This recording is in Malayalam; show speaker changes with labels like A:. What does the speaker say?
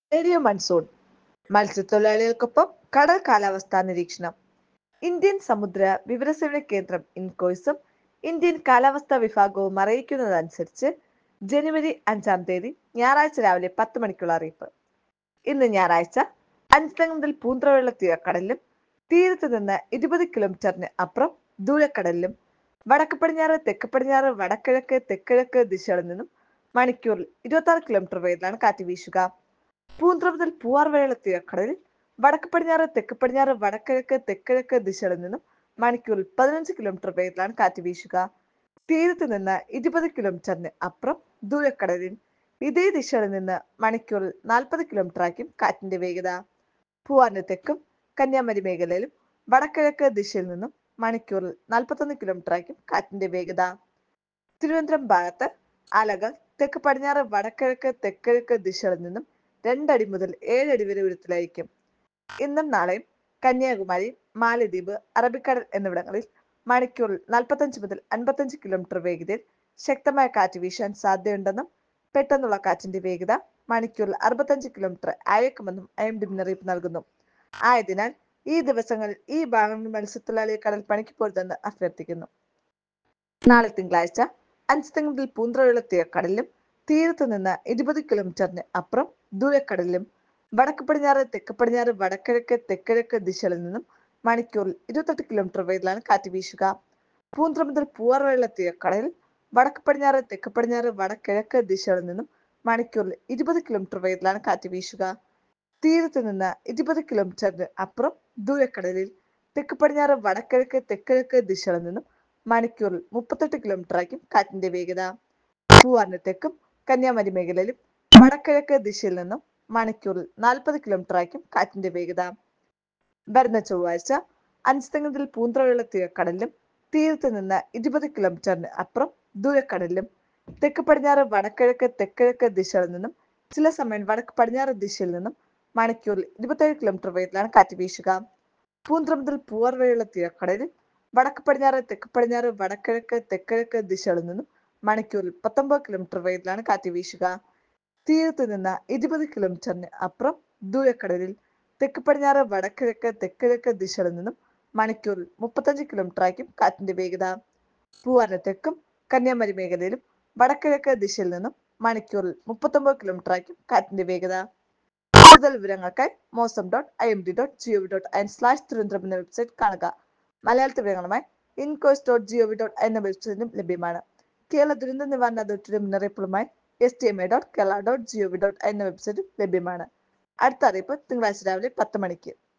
A: റേഡിയോ മൺസൂൺ മത്സ്യത്തൊഴിലാളികൾക്കൊപ്പം കടൽ കാലാവസ്ഥാ നിരീക്ഷണം ഇന്ത്യൻ സമുദ്ര വിവരസേവന കേന്ദ്രം ഇൻകോയ്സും ഇന്ത്യൻ കാലാവസ്ഥാ വിഭാഗവും അറിയിക്കുന്നതനുസരിച്ച് ജനുവരി അഞ്ചാം തീയതി ഞായറാഴ്ച രാവിലെ പത്ത് മണിക്കുള്ള അറിയിപ്പ് ഇന്ന് ഞായറാഴ്ച അഞ്ച് മുതൽ പൂന്തറവെള്ള തീരക്കടലിലും തീരത്ത് നിന്ന് ഇരുപത് കിലോമീറ്ററിന് അപ്പുറം ദൂരക്കടലിലും വടക്ക് പടിഞ്ഞാറ് തെക്ക് പടിഞ്ഞാറ് വടക്കിഴക്ക് തെക്കിഴക്ക് ദിശകളിൽ നിന്നും മണിക്കൂറിൽ ഇരുപത്തി ആറ് കിലോമീറ്റർ വേഗത്തിലാണ് കാറ്റ് വീശുക പൂന്തറ മുതൽ പൂവാർ വരെയുള്ള തീരക്കടലിൽ വടക്ക് പടിഞ്ഞാറ് തെക്ക് പടിഞ്ഞാറ് വടക്കിഴക്ക് തെക്കിഴക്ക് ദിശകളിൽ നിന്നും മണിക്കൂറിൽ പതിനഞ്ച് കിലോമീറ്റർ വേഗത്തിലാണ് കാറ്റ് വീശുക തീരത്ത് നിന്ന് ഇരുപത് കിലോമീറ്ററിന് അപ്പുറം ദൂരക്കടലിൽ ഇതേ ദിശകളിൽ നിന്ന് മണിക്കൂറിൽ നാൽപ്പത് കിലോമീറ്റർ ആയിരിക്കും കാറ്റിന്റെ വേഗത പൂവാറിന് തെക്കും കന്യാകുമാരി മേഖലയിലും വടക്കിഴക്ക് ദിശയിൽ നിന്നും മണിക്കൂറിൽ നാൽപ്പത്തൊന്ന് കിലോമീറ്റർ ആയിരിക്കും കാറ്റിന്റെ വേഗത തിരുവനന്തപുരം ഭാഗത്ത് അലകൾ തെക്ക് പടിഞ്ഞാറ് വടക്കിഴക്ക് തെക്കിഴക്ക് ദിശകളിൽ നിന്നും രണ്ടടി മുതൽ ഏഴടി വരെ ഉയരത്തിലായിരിക്കും ഇന്നും നാളെയും കന്യാകുമാരി മാലദ്വീപ് അറബിക്കടൽ എന്നിവിടങ്ങളിൽ മണിക്കൂറിൽ നാൽപ്പത്തഞ്ച് മുതൽ അൻപത്തഞ്ച് കിലോമീറ്റർ വേഗതയിൽ ശക്തമായ കാറ്റ് വീശാൻ സാധ്യതയുണ്ടെന്നും പെട്ടെന്നുള്ള കാറ്റിന്റെ വേഗത മണിക്കൂറിൽ അറുപത്തഞ്ച് കിലോമീറ്റർ അയക്കുമെന്നും ഐ എം ഡി മുന്നറിയിപ്പ് നൽകുന്നു ആയതിനാൽ ഈ ദിവസങ്ങളിൽ ഈ ഭാഗങ്ങളിൽ മത്സ്യത്തൊഴിലാളിയെ കടൽ പണിക്ക് പോരുതെന്ന് അഭ്യർത്ഥിക്കുന്നു നാളെ തിങ്കളാഴ്ച അഞ്ച് മുതൽ പൂന്തറയുള്ള തീരക്കടലിലും തീരത്ത് നിന്ന് ഇരുപത് കിലോമീറ്ററിന് അപ്പുറം ദൂരക്കടലിലും വടക്ക് പടിഞ്ഞാറ് തെക്ക് പടിഞ്ഞാറ് വടക്കിഴക്ക് തെക്കിഴക്ക് ദിശകളിൽ നിന്നും മണിക്കൂറിൽ ഇരുപത്തെട്ട് കിലോമീറ്റർ വേഗത്തിലാണ് കാറ്റ് വീശുക പൂന്തറ മുതൽ പൂവാർ വരെയുള്ള തീരക്കടലിൽ വടക്ക് പടിഞ്ഞാറ് തെക്ക് പടിഞ്ഞാറ് വടക്കിഴക്ക് ദിശകളിൽ നിന്നും മണിക്കൂറിൽ ഇരുപത് കിലോമീറ്റർ വേഗത്തിലാണ് കാറ്റ് വീശുക തീരത്ത് നിന്ന് ഇരുപത് കിലോമീറ്ററിന് അപ്പുറം ദൂരക്കടലിൽ തെക്ക് പടിഞ്ഞാറ് വടക്കിഴക്ക് തെക്കിഴക്ക് ദിശകളിൽ നിന്നും മണിക്കൂറിൽ മുപ്പത്തെട്ട് കിലോമീറ്റർ ആയിരിക്കും കാറ്റിന്റെ വേഗത പൂവാറിന് തെക്കും കന്യാകുമാരി മേഖലയിലും വടക്കിഴക്ക് ദിശയിൽ നിന്നും മണിക്കൂറിൽ നാൽപ്പത് കിലോമീറ്റർ ആയിരിക്കും കാറ്റിന്റെ വേഗത വരുന്ന ചൊവ്വാഴ്ച അഞ്ചുതെങ്ങതിൽ പൂന്തറയുള്ള തീരക്കടലിലും തീരത്ത് നിന്ന് ഇരുപത് കിലോമീറ്ററിന് അപ്പുറം ദൂരക്കടലിലും തെക്ക് പടിഞ്ഞാറ് വടക്കിഴക്ക് തെക്കിഴക്ക് ദിശകളിൽ നിന്നും ചില സമയം വടക്ക് പടിഞ്ഞാറ് ദിശയിൽ നിന്നും മണിക്കൂറിൽ ഇരുപത്തേഴ് കിലോമീറ്റർ വേഗത്തിലാണ് കാറ്റ് വീശുക പൂന്തറ മുതൽ പൂവാർ വരെയുള്ള തീരക്കടലിൽ വടക്ക് പടിഞ്ഞാറ് തെക്ക് പടിഞ്ഞാറ് വടക്കിഴക്ക് തെക്കിഴക്ക് ദിശകളിൽ നിന്നും മണിക്കൂറിൽ പത്തൊമ്പത് കിലോമീറ്റർ വേഗത്തിലാണ് കാറ്റ് വീശുക തീരത്ത് നിന്ന് ഇരുപത് കിലോമീറ്ററിന് അപ്പുറം ദൂരക്കടലിൽ തെക്ക് പടിഞ്ഞാറ് വടക്കിഴക്ക് തെക്കിഴക്ക് ദിശകളിൽ നിന്നും മണിക്കൂറിൽ മുപ്പത്തഞ്ച് കിലോമീറ്റർ ആയിരിക്കും കാറ്റിന്റെ വേഗത പൂവാറിന് തെക്കും കന്യാകുമാരി മേഖലയിലും വടക്കിഴക്ക് ദിശയിൽ നിന്നും മണിക്കൂറിൽ മുപ്പത്തൊമ്പത് കിലോമീറ്റർ ആയിരിക്കും കാറ്റിന്റെ വേഗത കൂടുതൽ വിവരങ്ങൾക്കായി Mausam dot I M D dot gov dot in slash Thiruvananthapuram എന്ന വെബ്സൈറ്റ് കാണുക മലയാളത്തിൽ വിവരങ്ങളുമായി ഇൻകോസ് ഡോട്ട് ജിഒവി ഡോട്ട് എന്ന വെബ്സൈറ്റിലും ലഭ്യമാണ് കേരള ദുരന്ത നിവാരണ അതോറിറ്റിയുടെ മുന്നറിയിപ്പുകളുമായി S D M A dot Kerala dot gov dot എന്ന വെബ്സൈറ്റും ലഭ്യമാണ് അടുത്ത അറിയിപ്പ് തിങ്കളാഴ്ച രാവിലെ പത്ത് മണിക്ക്